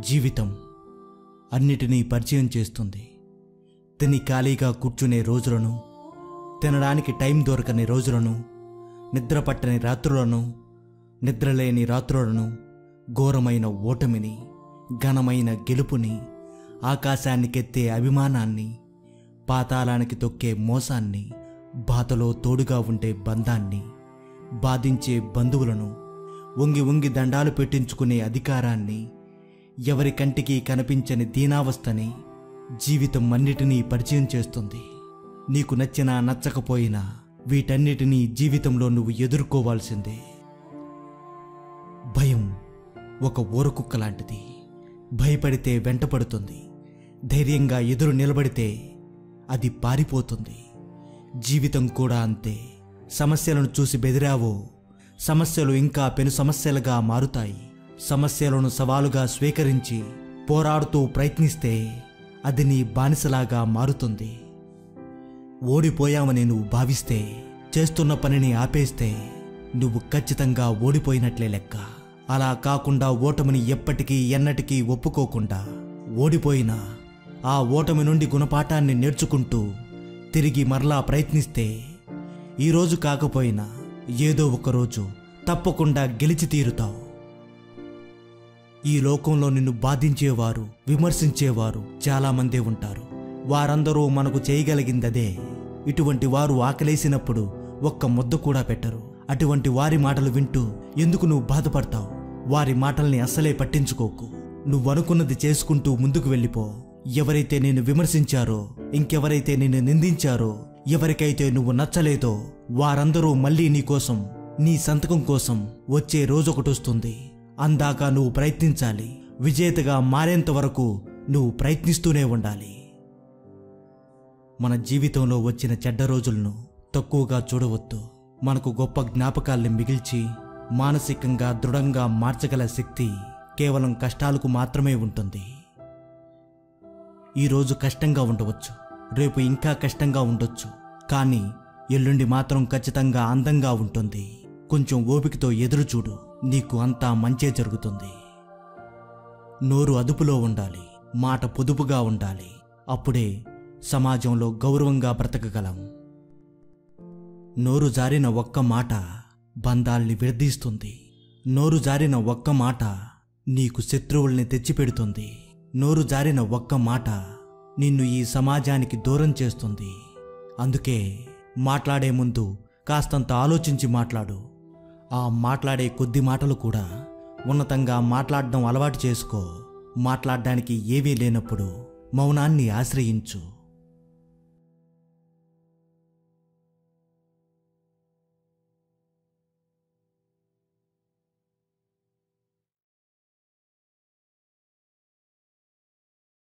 జీవితం అన్నిటినీ పరిచయం చేస్తుంది తిని ఖాళీగా కూర్చునే రోజులను తినడానికి టైం దొరకని రోజులను నిద్ర పట్టని రాత్రులను నిద్రలేని రాత్రులను ఘోరమైన ఓటమిని ఘనమైన గెలుపుని ఆకాశానికెత్తే అభిమానాన్ని పాతాళానికి తొక్కే మోసాన్ని బాధలో తోడుగా ఉండే బంధాన్ని బాధించే బంధువులను వంగి వంగి దండాలు పెట్టించుకునే అధికారాన్ని ఎవరి కంటికి కనిపించని దీనావస్థని జీవితం అన్నిటినీ పరిచయం చేస్తుంది నీకు నచ్చినా నచ్చకపోయినా వీటన్నిటినీ జీవితంలో నువ్వు ఎదుర్కోవాల్సిందే భయం ఒక ఊరకుక్క లాంటిది భయపడితే వెంటపడుతుంది ధైర్యంగా ఎదురు నిలబడితే అది పారిపోతుంది జీవితం కూడా అంతే సమస్యలను చూసి బెదిరావో సమస్యలు ఇంకా పెను సమస్యలుగా మారుతాయి సమస్యలను సవాలుగా స్వీకరించి పోరాడుతూ ప్రయత్నిస్తే అది నీ బానిసలాగా మారుతుంది ఓడిపోయామని నువ్వు భావిస్తే చేస్తున్న పనిని ఆపేస్తే నువ్వు ఖచ్చితంగా ఓడిపోయినట్లే లెక్క అలా కాకుండా ఓటమిని ఎప్పటికీ ఎన్నటికీ ఒప్పుకోకుండా ఓడిపోయినా ఆ ఓటమి నుండి గుణపాఠాన్ని నేర్చుకుంటూ తిరిగి మరలా ప్రయత్నిస్తే ఈరోజు కాకపోయినా ఏదో ఒకరోజు తప్పకుండా గెలిచి తీరుతావు ఈ లోకంలో నిన్ను బాధించేవారు విమర్శించేవారు చాలామందే ఉంటారు వారందరూ మనకు చేయగలిగిందదే ఇటువంటి వారు ఆకలేసినప్పుడు ఒక్క ముద్ద కూడా పెట్టరు అటువంటి వారి మాటలు వింటూ ఎందుకు నువ్వు బాధపడతావు వారి మాటల్ని అస్సలే పట్టించుకోకు నువ్వనుకున్నది చేసుకుంటూ ముందుకు వెళ్ళిపో ఎవరైతే నిన్ను విమర్శించారో ఇంకెవరైతే నిన్ను నిందించారో ఎవరికైతే నువ్వు నచ్చలేదో వారందరూ మళ్ళీ నీకోసం నీ సంతకం కోసం వచ్చే రోజొకటొస్తుంది అందాక నువ్వు ప్రయత్నించాలి విజేతగా మారేంత వరకు నువ్వు ప్రయత్నిస్తూనే ఉండాలి మన జీవితంలో వచ్చిన చెడ్డ రోజులను తక్కువగా చూడవద్దు మనకు గొప్ప జ్ఞాపకాల్ని మిగిల్చి మానసికంగా దృఢంగా మార్చగల శక్తి కేవలం కష్టాలకు మాత్రమే ఉంటుంది ఈరోజు కష్టంగా ఉండవచ్చు రేపు ఇంకా కష్టంగా ఉండొచ్చు కానీ ఎల్లుండి మాత్రం ఖచ్చితంగా అందంగా ఉంటుంది కొంచెం ఓపికతో ఎదురు చూడు నీకు అంతా మంచే జరుగుతుంది నోరు అదుపులో ఉండాలి మాట పొదుపుగా ఉండాలి అప్పుడే సమాజంలో గౌరవంగా బ్రతకగలం నోరు జారిన ఒక్క మాట బంధాల్ని విడదీస్తుంది నోరు జారిన ఒక్క మాట నీకు శత్రువుల్ని తెచ్చిపెడుతుంది నోరు జారిన ఒక్క మాట నిన్ను ఈ సమాజానికి దూరం చేస్తుంది అందుకే మాట్లాడే ముందు కాస్తంత ఆలోచించి మాట్లాడు ఆ మాట్లాడే కొద్ది మాటలు కూడా ఉన్నతంగా మాట్లాడడం అలవాటు చేసుకో మాట్లాడడానికి ఏవీ లేనప్పుడు మౌనాన్ని ఆశ్రయించు